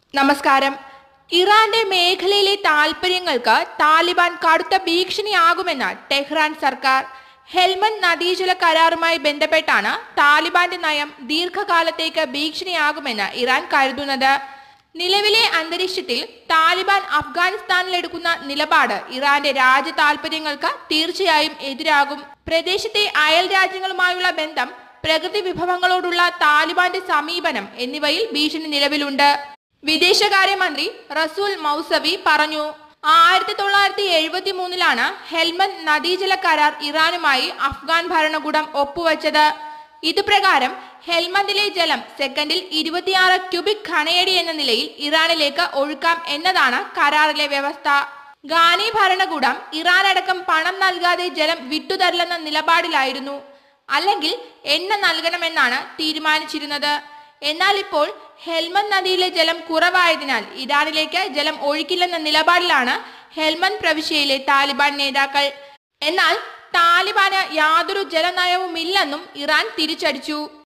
നമസ്കാരം ഇറാന്റെ മേഖലയിലെ താൽപര്യങ്ങൾക്ക് താലിബാൻ കടുത്ത ഭീഷണിയാകുമെന്ന് ടെഹ്റാൻ സർക്കാർ ഹെൽമന്ദ് നദീജല കരാറുമായി ബന്ധപ്പെട്ടാണ് താലിബാന്റെ നയം ദീർഘകാലത്തേക്ക് ഭീഷണിയാകുമെന്ന് ഇറാൻ കരുതുന്നത് നിലവിലെ അന്തരീക്ഷത്തിൽ താലിബാൻ അഫ്ഗാനിസ്ഥാനിൽ എടുക്കുന്ന നിലപാട് ഇറാന്റെ രാജ്യ താൽപര്യങ്ങൾക്ക് തീർച്ചയായും എതിരാകും പ്രദേശത്തെ അയൽ രാജ്യങ്ങളുമായുള്ള ബന്ധം പ്രകൃതി വിഭവങ്ങളോടുള്ള താലിബാന്റെ സമീപനം എന്നിവയിൽ ഭീഷണി നിലവിലുണ്ട് വിദേശകാര്യമന്ത്രി റസൂൽ മൗസവി പറഞ്ഞു ആയിരത്തി തൊള്ളായിരത്തി എഴുപത്തി മൂന്നിലാണ് ഹെൽമന്ദ് നദീജല കരാർ ഇറാനുമായി അഫ്ഗാൻ ഭരണകൂടം ഒപ്പുവച്ചത് ഇതുപ്രകാരം ഹെൽമന്ദിലെ ജലം സെക്കൻഡിൽ ഇരുപത്തിയാറ് ക്യൂബിക് ഖനയടി എന്ന നിലയിൽ ഇറാനിലേക്ക് ഒഴുക്കാം എന്നതാണ് കരാറിലെ വ്യവസ്ഥ ഗാനി ഭരണകൂടം ഇറാൻ അടക്കം പണം നൽകാതെ ജലം വിട്ടുതരില്ലെന്ന നിലപാടിലായിരുന്നു അല്ലെങ്കിൽ എണ്ണ നൽകണമെന്നാണ് തീരുമാനിച്ചിരുന്നത് എന്നാൽ ഇപ്പോൾ ഹെൽമന്ദ് നദിയിലെ ജലം കുറവായതിനാൽ ഇറാനിലേക്ക് ജലം ഒഴുക്കില്ലെന്ന നിലപാടിലാണ് ഹെൽമന്ദ് പ്രവിശ്യയിലെ താലിബാൻ നേതാക്കൾ എന്നാൽ താലിബാന് യാതൊരു ജലനയവുമില്ലെന്നും ഇറാൻ തിരിച്ചടിച്ചു